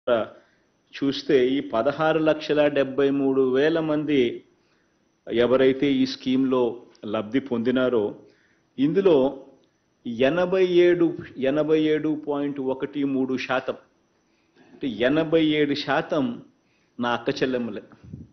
చూస్తే ఈ పదహారు లక్షల డెబ్బై మూడు వేల మంది ఎవరైతే ఈ స్కీమ్లో లబ్ధి పొందినారో ఇందులో ఎనభై ఏడు ఎనభై ఏడు పాయింట్ ఒకటి మూడు శాతం అంటే ఎనభై ఏడు శాతం నా అక్క చెల్లెమ్మలే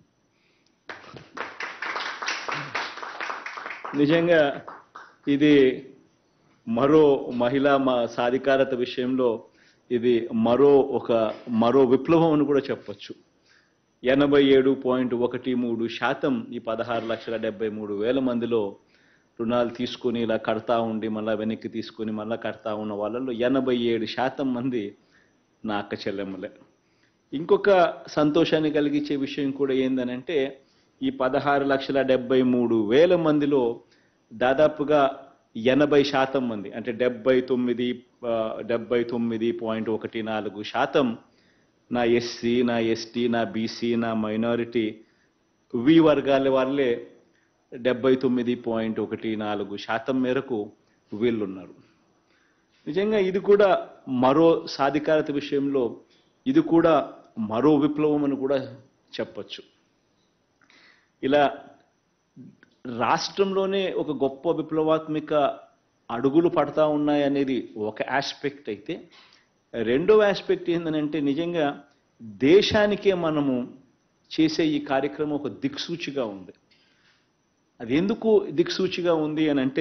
నిజంగా ఇది మరో మహిళా మా సాధికారత విషయంలో ఇది మరో ఒక మరో విప్లవం అని కూడా చెప్పొచ్చు ఎనభై ఏడు పాయింట్ ఒకటి మూడు శాతం ఈ పదహారు లక్షల డెబ్బై మూడు వేల మందిలో రుణాలు తీసుకొని ఇలా కడతా ఉండి మళ్ళీ వెనక్కి తీసుకొని మళ్ళీ కడతా ఉన్న వాళ్ళలో ఎనభై ఏడు శాతం మంది నా అక్క చెల్లెమ్మలే ఇంకొక సంతోషాన్ని కలిగించే విషయం కూడా ఏందనంటే ఈ పదహారు లక్షల డెబ్బై మూడు వేల మందిలో దాదాపుగా ఎనభై శాతం మంది అంటే డెబ్బై తొమ్మిది ఆ, డెబ్బై తొమ్మిది పాయింట్ ఒకటి నాలుగు శాతం నా ఎస్సీ నా ఎస్టీ నా బీసీ నా మైనారిటీ వి వర్గాల వాళ్ళే డెబ్బై తొమ్మిది పాయింట్ ఒకటి నాలుగు శాతం మేరకు వీళ్ళున్నారు నిజంగా ఇది కూడా మరో సాధికారత విషయంలో ఇది కూడా మరో విప్లవం అని కూడా చెప్పచ్చు ఇలా రాష్ట్రంలోనే ఒక గొప్ప విప్లవాత్మక అడుగులు పడతా ఉన్నాయనేది ఒక ఆస్పెక్ట్ అయితే రెండో ఆస్పెక్ట్ ఏంటంటే నిజంగా దేశానికే మనము చేసే ఈ కార్యక్రమం ఒక దిక్సూచిగా ఉంది అది ఎందుకు దిక్సూచిగా ఉంది అని అంటే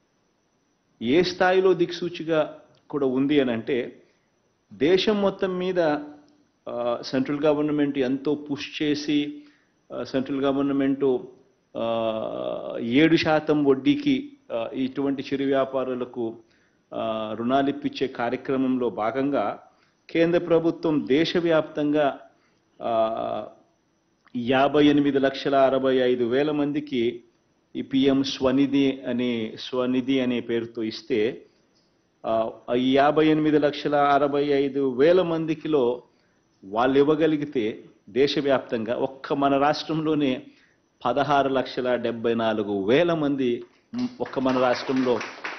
ఏ స్థాయిలో దిక్సూచిగా కూడా ఉంది అని అంటే దేశం మొత్తం మీద ఆ, సెంట్రల్ గవర్నమెంట్ ఎంతో పుష్ చేసి ఆ, సెంట్రల్ గవర్నమెంట్ ఆ, ఏడు శాతం వడ్డీకి ఆ, ఇటువంటి చిరు వ్యాపారులకు ఆ, రుణాలు ఇప్పించే కార్యక్రమంలో భాగంగా కేంద్ర ప్రభుత్వం దేశవ్యాప్తంగా ఆ, యాభై ఎనిమిది లక్షల అరవై ఐదు వేల మందికి ఈ పిఎం స్వనిధి అనే స్వనిధి అనే పేరుతో ఇస్తే ఆ, ఈ యాభై ఎనిమిది లక్షల అరవై ఐదు వేల మందికిలో వాళ్ళు ఇవ్వగలిగితే దేశవ్యాప్తంగా ఒక్క మన రాష్ట్రంలోనే పదహారు లక్షల డెబ్బై నాలుగు వేల మంది మ్, ఒక్క మన రాష్ట్రంలో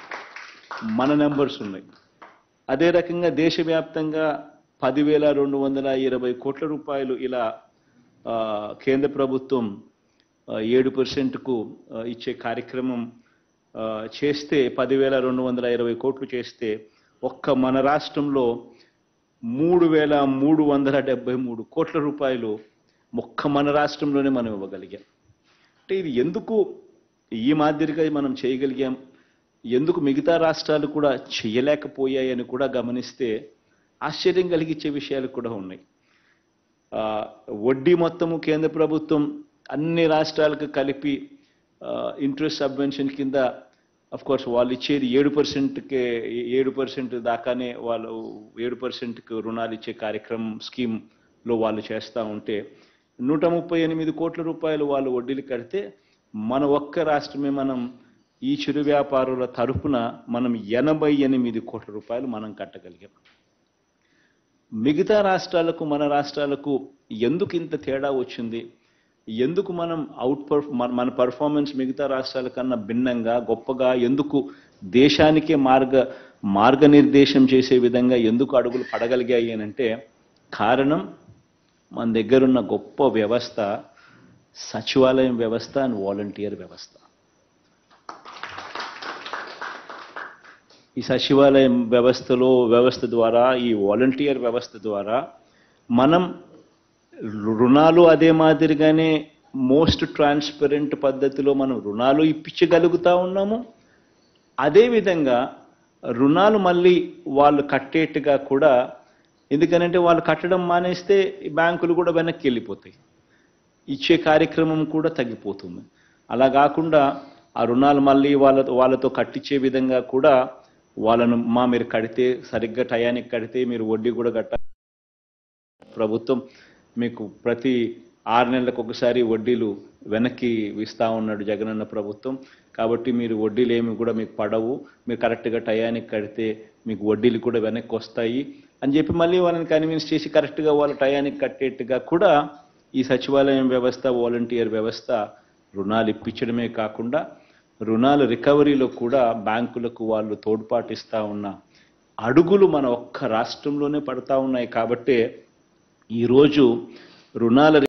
మన నెంబర్స్ ఉన్నాయి అదే రకంగా దేశవ్యాప్తంగా పదివేల రెండు వందల ఇరవై కోట్ల రూపాయలు ఇలా ఆ, కేంద్ర ప్రభుత్వం ఆ, ఏడు పర్సెంట్కు ఇచ్చే కార్యక్రమం ఆ, చేస్తే పదివేల రెండు వందల ఇరవై కోట్లు చేస్తే ఒక్క మన రాష్ట్రంలో మూడు వేల మూడు వందల డెబ్బై మూడు కోట్ల రూపాయలు ఒక్క మన రాష్ట్రంలోనే మనం ఇవ్వగలిగాం అంటే ఇది ఎందుకు ఈ మాదిరిగా మనం చేయగలిగాం ఎందుకు మిగతా రాష్ట్రాలు కూడా చేయలేకపోయాయని కూడా గమనిస్తే ఆశ్చర్యం కలిగించే విషయాలు కూడా ఉన్నాయి ఆ, వడ్డీ మొత్తము కేంద్ర ప్రభుత్వం అన్ని రాష్ట్రాలకు కలిపి ఇంట్రెస్ట్ సబ్వెన్షన్ కింద అఫ్ కోర్స్ వాళ్ళు ఇచ్చేది ఏడు పర్సెంట్కే ఏడు పర్సెంట్ దాకానే వాళ్ళు ఏడు పర్సెంట్కి రుణాలు ఇచ్చే కార్యక్రమం స్కీమ్లో వాళ్ళు చేస్తూ ఉంటే నూట ముప్పై ఎనిమిది కోట్ల రూపాయలు వాళ్ళు వడ్డీలు కడితే మన ఒక్క రాష్ట్రమే మనం ఈ చిరు వ్యాపారుల తరపున మనం ఎనభై ఎనిమిది కోట్ల రూపాయలు మనం కట్టగలిగాం మిగతా రాష్ట్రాలకు మన రాష్ట్రాలకు ఎందుకు ఇంత తేడా వచ్చింది ఎందుకు మనం అవుట్ పర్ మన- మన పర్ఫార్మెన్స్ మిగతా రాష్ట్రాల కన్నా భిన్నంగా గొప్పగా ఎందుకు దేశానికే మార్గ మార్గనిర్దేశం చేసే విధంగా ఎందుకు అడుగులు పడగలిగాయి అని అంటే కారణం మన దగ్గరున్న గొప్ప వ్యవస్థ సచివాలయం వ్యవస్థ అండ్ వాలంటీర్ వ్యవస్థ ఈ సచివాలయం వ్యవస్థలో వ్యవస్థ ద్వారా ఈ వాలంటీర్ వ్యవస్థ ద్వారా మనం రుణాలు అదే మాదిరిగానే మోస్ట్ ట్రాన్స్పరెంట్ పద్ధతిలో మనం రుణాలు ఇప్పించగలుగుతా ఉన్నాము అదేవిధంగా రుణాలు మళ్ళీ వాళ్ళు కట్టేట్టుగా కూడా ఎందుకనంటే వాళ్ళు కట్టడం మానేస్తే ఈ బ్యాంకులు కూడా వెనక్కి వెళ్ళిపోతాయి ఇచ్చే కార్యక్రమం కూడా తగ్గిపోతుంది అలా కాకుండా ఆ రుణాలు మళ్ళీ వాళ్ళ వాళ్ళతో కట్టించే విధంగా కూడా వాళ్ళను మా మీరు కడితే సరిగ్గా టయానికి కడితే మీరు వడ్డీ కూడా కట్ట ప్రభుత్వం మీకు ప్రతి ఆరు నెలలకు ఒకసారి వడ్డీలు వెనక్కి ఇస్తా ఉన్నాడు జగనన్న ప్రభుత్వం కాబట్టి మీరు వడ్డీలు ఏమి కూడా మీకు పడవు మీరు కరెక్ట్గా టయానికి కడితే మీకు వడ్డీలు కూడా వెనక్కి వస్తాయి అని చెప్పి మళ్ళీ వాళ్ళని కన్విన్స్ చేసి కరెక్ట్గా వాళ్ళు టయానికి కట్టేట్టుగా కూడా ఈ సచివాలయం వ్యవస్థ వాలంటీర్ వ్యవస్థ రుణాలు ఇప్పించడమే కాకుండా రుణాల రికవరీలో కూడా బ్యాంకులకు వాళ్ళు తోడ్పాటిస్తా ఉన్న అడుగులు మన ఒక్క రాష్ట్రంలోనే పడతా ఉన్నాయి కాబట్టే ఈరోజు రుణాల